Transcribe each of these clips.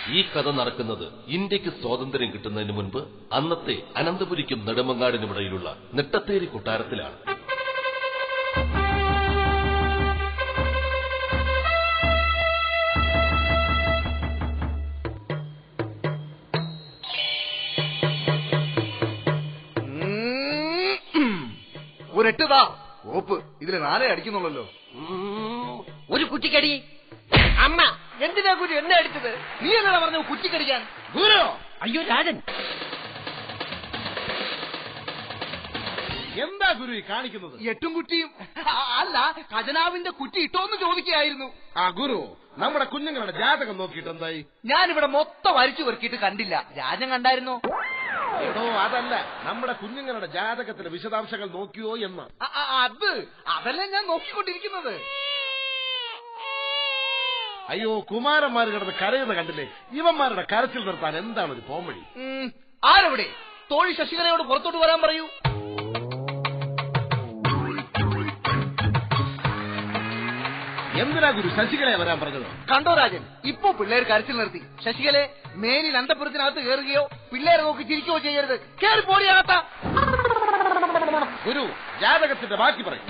ഈ കഥ നടക്കുന്നത് ഇന്ത്യക്ക് സ്വാതന്ത്ര്യം കിട്ടുന്നതിന് മുൻപ് അന്നത്തെ അനന്തപുരിക്കും നെടുമങ്ങാടിനുമിടയിലുള്ള നെട്ടത്തേരി കൊട്ടാരത്തിലാണ് ഒരെട്ടുതാ ഓപ്പ് ഇതില് നാലേ അടിക്കുന്നുള്ളല്ലോ ഒരു കുറ്റിക്കടി അമ്മ എന്തിനാ കുറ്റി എന്നെ അടിച്ചത് നീ എന്നാ പറഞ്ഞു കുറ്റിക്കടിക്കാൻ ഗുരു അയ്യോ രാജൻ എന്താ ഗുരു ഈ കാണിക്കുന്നത് എട്ടും കുറ്റിയും അ- അല്ല ഖജനാവിന്റെ കുറ്റി ഇട്ടോന്ന് ചോദിക്കുകയായിരുന്നു ആ ഗുരു നമ്മുടെ കുഞ്ഞുങ്ങളുടെ ജാതകം നോക്കിയിട്ട് എന്തായി ഞാനിവിടെ മൊത്തം വരിച്ചു പെറുക്കിയിട്ട് കണ്ടില്ല രാജൻ കണ്ടായിരുന്നോ എടോ അതല്ല നമ്മുടെ കുഞ്ഞുങ്ങളുടെ ജാതകത്തിലെ വിശദാംശങ്ങൾ നോക്കിയോ എന്ന് അ- അ- അത് അതല്ല ഞാൻ നോക്കിക്കൊണ്ടിരിക്കുന്നത് അയ്യോ കുമാരന്മാർ കിടന്ന് കരയുന്ന കണ്ടില്ലേ ഇവന്മാരുടെ കരച്ചിൽ നിർത്താൻ എന്താണ് ഒരു പോംവഴി ഉം, ആരെവിടെ തോഴി ശശികലയോട് പുറത്തോട്ട് വരാൻ പറയൂ എന്തിനാ ഗുരു ശശികലയെ വരാൻ പറഞ്ഞത് കണ്ടോ രാജൻ ഇപ്പൊ പിള്ളേർ കരച്ചിൽ നിർത്തി ശശികലെ മേലിൽ അന്തപുരത്തിനകത്ത് കയറുകയോ പിള്ളേരെ നോക്കി ചിരിക്കുകയോ ചെയ്യരുത് കയറി പോടിയാകത്ത ഗുരു ജാതകത്തിന്റെ ബാക്കി പറയും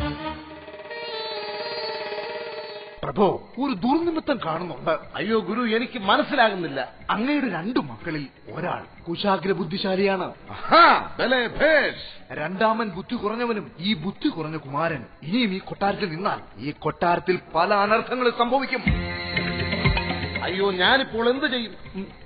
പ്രഭോ ഒരു ദുർനിമിത്തം കാണുന്നുണ്ട് അയ്യോ ഗുരു എനിക്ക് മനസ്സിലാകുന്നില്ല അങ്ങയുടെ രണ്ടു മക്കളിൽ ഒരാൾ കുശാഗ്ര ബുദ്ധിശാലിയാണ് ആഹാ, ബലേ ഭേഷ്. രണ്ടാമൻ ബുദ്ധി കുറഞ്ഞവനും ഈ ബുദ്ധി കുറഞ്ഞ കുമാരൻ ഇനിയും ഈ കൊട്ടാരത്തിൽ നിന്നാൽ ഈ കൊട്ടാരത്തിൽ പല അനർത്ഥങ്ങളും സംഭവിക്കും അയ്യോ ഞാനിപ്പോൾ എന്ത് ചെയ്യും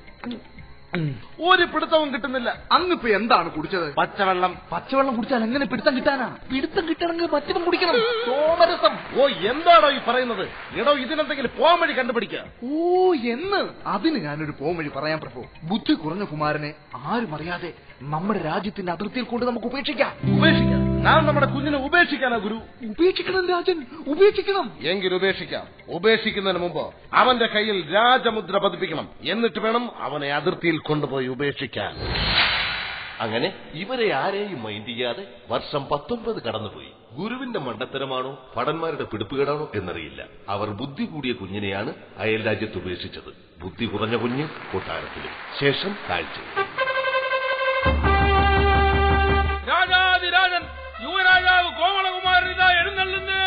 ഒരു പിടുത്തവും കിട്ടുന്നില്ല അങ്ങിപ്പോ എന്താണ് കുടിച്ചത് പച്ചവെള്ളം പച്ചവെള്ളം കുടിച്ചാൽ എങ്ങനെ പിടുത്തം കിട്ടാനാ പിടുത്തം കിട്ടണമെങ്കിൽ പച്ചവെള്ളം കുടിക്കണം സോമരസം ഓ എന്താണോ ഈ പറയുന്നത് എടോ ഇതിനെന്തെങ്കിലും പോംവഴി കണ്ടുപിടിക്കുക ഓ എന്ന് അതിന് ഞാനൊരു പോംവഴി പറയാൻ പ്രഭു ബുദ്ധി കുറഞ്ഞ കുമാരനെ ആരും അറിയാതെ നമ്മുടെ രാജ്യത്തിന്റെ അതിർത്തിയിൽ കൊണ്ട് നമുക്ക് ഉപേക്ഷിക്കാം ഉപേക്ഷിക്കാം നാം നമ്മുടെ കുഞ്ഞിനെ ഉപേക്ഷിക്കാനാ ഗുരു ഉപേക്ഷിക്കണം രാജൻ ഉപേക്ഷിക്കണം എങ്കിൽ ഉപേക്ഷിക്കാം ഉപേക്ഷിക്കുന്നതിന് മുമ്പ് അവന്റെ കയ്യിൽ രാജമുദ്ര പതിപ്പിക്കണം എന്നിട്ട് വേണം അവനെ അതിർത്തിയിൽ കൊണ്ടുപോയി ഉപേക്ഷിക്കാൻ അങ്ങനെ ഇവരെ ആരെയും മൈൻഡ് ചെയ്യാതെ വർഷം പത്തൊമ്പത് കടന്നുപോയി ഗുരുവിന്റെ മണ്ടത്തരമാണോ ഭടന്മാരുടെ പിടിപ്പുകേടാണോ എന്നറിയില്ല അവർ ബുദ്ധി കൂടിയ കുഞ്ഞിനെയാണ് അയൽ രാജ്യത്ത് ഉപേക്ഷിച്ചത് ബുദ്ധി കുറഞ്ഞ കുഞ്ഞ് കൊട്ടാരത്തിലും ശേഷം കാഴ്ച രാജാതിരാജൻ യുവരാജാവ് കോമളകുമാരൻ ഇതാ എഴുന്നള്ളുന്നേ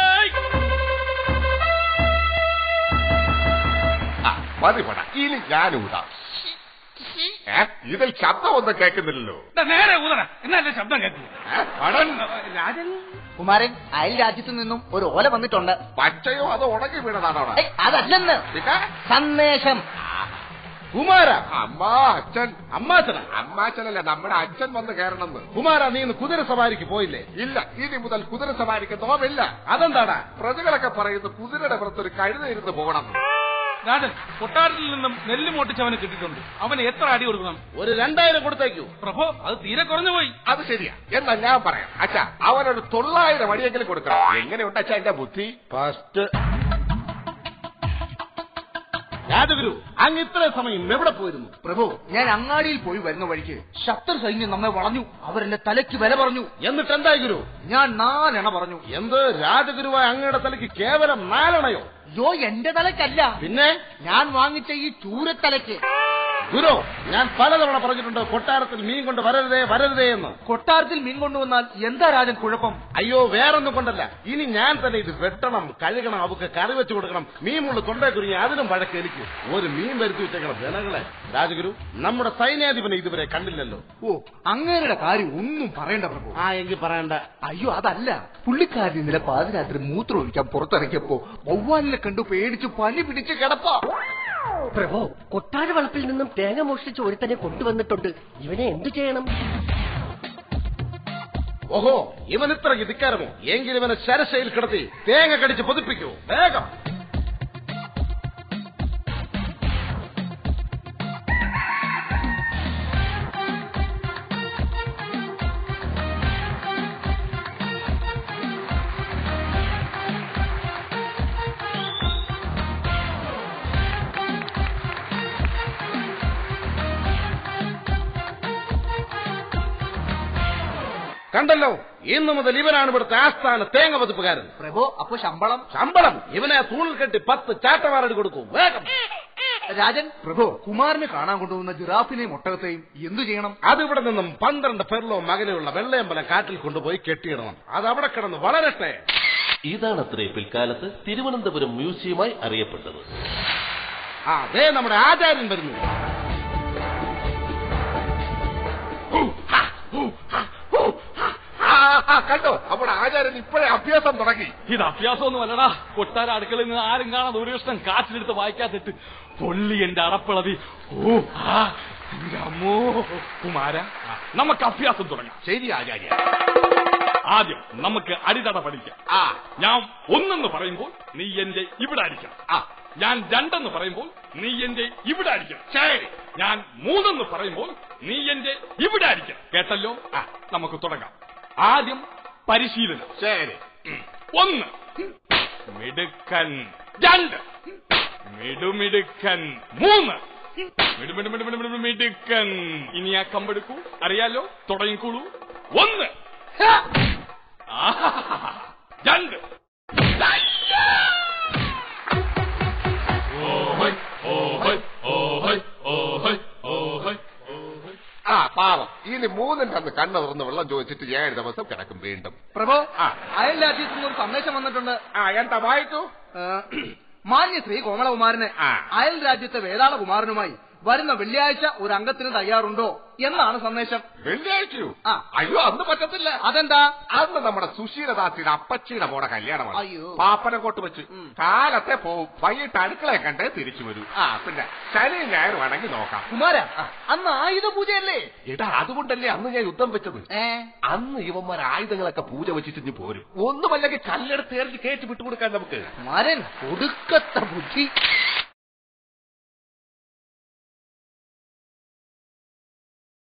മതി പട ഇനി ഞാനൂടാം ഏ? ഇതിൽ ശബ്ദമൊന്നും കേൾക്കുന്നില്ലല്ലോ ദാ നേരെ ഊതറ എന്നല്ലേ ശബ്ദം കേൾക്കൂ ഏ? പടൻ രാജൻ കുമാരൻ അയൽ രാജ്യത്തു നിന്നും ഒരു ഓല വന്നിട്ടുണ്ട് പച്ചയോ അതോ ഉണങ്ങി വീണതാണോ അവിടെ? ഏയ്, അതല്ലെന്ന് പിന്നെ സന്ദേശം കുമാര അമ്മാ അച്ഛൻ അമ്മാച്ചന അമ്മാച്ചനല്ല നമ്മുടെ അച്ഛൻ വന്ന് കയറണമെന്ന് കുമാര നീ ഇന്ന് കുതിര സവാരിക്ക് പോയില്ലേ ഇല്ല ഇനി മുതൽ കുതിര സവാരിക്ക് നോമില്ല അതെന്താടാ പ്രജകളൊക്കെ പറയുന്നു കുതിരയുടെ പുറത്തൊരു കഴുത ഇരുന്ന് പോകണം രാജൻ കൊട്ടാരത്തിൽ നിന്നും നെല്ല് മോട്ടിച്ചവന് കിട്ടിയിട്ടുണ്ട് അവന് എത്ര അടി കൊടുക്കണം ഒരു രണ്ടായിരം കൊടുത്തേക്കൂ പ്രഭോ അത് തീരെ കുറഞ്ഞു പോയി അത് ശരിയാ എന്നാ ഞാൻ പറയാം അച്ഛാ അവനൊരു തൊള്ളായിരം അടിയെങ്കിലും കൊടുക്കണം എങ്ങനെയുണ്ട് അച്ഛാ എന്റെ ബുദ്ധി ഫസ്റ്റ് രാജഗുരു അങ്ങ് ഇത്രയും സമയം എവിടെ പോയിരുന്നു പ്രഭു ഞാൻ അങ്ങാടിയിൽ പോയി വരുന്ന വഴിക്ക് ശത്രു സൈന്യം നമ്മെ വളഞ്ഞു അവരെന്റെ തലയ്ക്ക് വില പറഞ്ഞു എന്നിട്ട് എന്തായി ഗുരു ഞാൻ നാലെണ്ണ പറഞ്ഞു എന്ത് രാജഗുരുവായ അങ്ങയുടെ തലയ്ക്ക് കേവലം നാലെണ്ണയോ യോ എന്റെ തലയ്ക്കല്ല പിന്നെ ഞാൻ വാങ്ങിച്ച ഈ ചൂരത്തലയ്ക്ക് ഗുരു ഞാൻ പലതവണ പറഞ്ഞിട്ടുണ്ട് കൊട്ടാരത്തിൽ മീൻ കൊണ്ട് വരരുതേ വരരുതേ എന്ന് കൊട്ടാരത്തിൽ മീൻ കൊണ്ടുവന്നാൽ എന്താ രാജൻ കുഴപ്പം അയ്യോ വേറൊന്നും കൊണ്ടല്ല ഇനി ഞാൻ തന്നെ ഇത് വെട്ടണം കഴുകണം അവക്ക് കറി വെച്ച് കൊടുക്കണം മീൻ മുള്ളു കൊണ്ടേ കുരുങ്ങി അതിനും വഴക്ക് എനിക്ക് ഒരു മീൻ വരുത്തി വെച്ചേക്കണം ജനങ്ങളെ രാജഗുരു നമ്മുടെ സൈന്യാധിപനെ ഇതുവരെ കണ്ടില്ലല്ലോ ഓ അങ്ങേരുടെ കാര്യം ഒന്നും പറയണ്ട പ്രഭു ആ എങ്കിൽ പറയണ്ട അയ്യോ അതല്ല പുള്ളിക്കാരൻ ഇന്നലെ പാതിരാത്രി മൂത്രം ഒഴിക്കാൻ പുറത്തിറങ്ങിയപ്പോ വവ്വാലിനെ കണ്ടു പേടിച്ച് പനി പിടിച്ച് കിടപ്പാ പ്രഭോ കൊട്ടാര വളപ്പിൽ നിന്നും തേങ്ങ മോഷ്ടിച്ച് ഒരുത്തനെ കൊണ്ടുവന്നിട്ടുണ്ട് ഇവനെ എന്തു ചെയ്യണം ഓഹോ ഇവൻ ഇത്ര ധിക്കാരമോ എങ്കിൽ ഇവനെ ശരശയിൽ കിടത്തി തേങ്ങ കടിച്ച് പൊതിപ്പിക്കൂ വേഗം കണ്ടല്ലോ ഇന്നു മുതൽ ഇവനാണ് ഇവിടുത്തെ ആസ്ഥാന തേങ്ങ പതിപ്പുകാരൻ പ്രഭു അപ്പൊ ശമ്പളം ശമ്പളം ഇവനെ തൂണിൽ കെട്ടി പത്ത് ചാട്ടവാറടി കൊടുക്കും വേഗം രാജൻ പ്രഭു കുമാരനെ കാണാൻ കൊണ്ടുവന്ന ജിറാഫിനെയും ഒട്ടകത്തെയും എന്തു ചെയ്യണം അതിവിടെ നിന്നും പന്ത്രണ്ട് പെർലോ മകനെയുള്ള വെള്ളയമ്പലം കാട്ടിൽ കൊണ്ടുപോയി കെട്ടിയിടണം അത് അവിടെ കിടന്ന് വളരട്ടെ ഇതാണത്രേ പിൽക്കാലത്ത് തിരുവനന്തപുരം മ്യൂസിയമായി അറിയപ്പെട്ടത് ആ അതേ നമ്മുടെ ആചാര്യൻ വരുന്നു ആ, ആ, കണ്ടോ നമ്മുടെ ആചാര്യൻ ഇപ്പോഴേ അഭ്യാസം തുടങ്ങി ഇത് അഭ്യാസമൊന്നും അല്ലടാ കൊട്ടാര അടുക്കളയിൽ നിന്ന് ആരും കാണാതെ ഒരു കഷ്ണം കാറ്റിലെടുത്ത് വായിക്കാത്തിട്ട് പൊള്ളി എന്റെ അറപ്പളവി ഓ ആ എന്റെ അമ്മോ കുമാര നമുക്ക് അഭ്യാസം തുടങ്ങാം ശരി ആചാര്യ ആദ്യം നമുക്ക് അടിതട പഠിക്കാം ആ ഞാൻ ഒന്നെന്ന് പറയുമ്പോൾ നീ എന്റെ ഇവിടെ അടിക്കണം ആ ഞാൻ രണ്ടെന്ന് പറയുമ്പോൾ നീ എന്റെ ഇവിടെ അടിക്കണം ശരി ഞാൻ മൂന്നെന്ന് പറയുമ്പോൾ നീ എന്റെ ഇവിടെ അടിക്കണം കേട്ടല്ലോ ആ നമുക്ക് തുടങ്ങാം ആദ്യം പരിശീലനം ശരി ഒന്ന് മിടുക്കൻ രണ്ട് മിടുമിടുക്കൻ മൂന്ന് മിടുമിടു മിടു മിടു മിടു മിടുക്കൻ ഇനി ആ കമ്പെടുക്കൂ അറിയാലോ തുടങ്ങിക്കോളൂ ഒന്ന് ആഹാ. രണ്ട് ഓഹോയ്, ഓഹോയ്, ഓഹോയ്, ഓഹോയ്, ഓഹോയ്, ഓഹോയ്. ആ പാവം ഇനി മൂന്നിന്റെ അന്ന് കണ്ണു തുറന്ന് വെള്ളം ചോദിച്ചിട്ട് ഏഴ് ദിവസം കിടക്കും വീണ്ടും പ്രഭു ആ. അയൽ രാജ്യത്തു നിന്ന് ഒരു സന്ദേശം വന്നിട്ടുണ്ട് ആ എന്താ വായിക്കൂ ആ, മാന്യ ശ്രീ കോമളകുമാരന് ആ. അയൽ രാജ്യത്തെ വേതാളകുമാരനുമായി വരുന്ന വെള്ളിയാഴ്ച ഒരു അംഗത്തിന് തയ്യാറുണ്ടോ എന്നാണ് സന്ദേശം വെള്ളിയാഴ്ചയോ ആ. അയ്യോ അന്ന് പറ്റത്തില്ല അതെന്താ അന്ന് നമ്മുടെ സുശീലദാസിയുടെ അപ്പച്ചിയുടെ മോടെ കല്യാണമാണ് അയ്യോ. പാപ്പനക്കോട്ട് വെച്ച് കാലത്തെ പോവും വൈകിട്ട് അടുക്കളയെ കണ്ടേ തിരിച്ചു വരൂ ആ പിന്നെ ശനി ഞായറും ആണെങ്കിൽ നോക്കാം കുമാര അന്ന് ആയുധ പൂജയല്ലേ എടാ അതുകൊണ്ടല്ലേ അന്ന് ഞാൻ യുദ്ധം വെച്ചത് ഏ അന്ന് ഇവന്മാർ ആയുധങ്ങളൊക്കെ പൂജ വെച്ചിട്ട് ഇനി പോരും ഒന്നുമല്ലെങ്കിൽ കല്ലെടുത്ത് എറിഞ്ഞ് കയറ്റി വിട്ടുകൊടുക്കാൻ നമുക്ക് കുമാരൻ ഒടുക്കത്ത ബുദ്ധി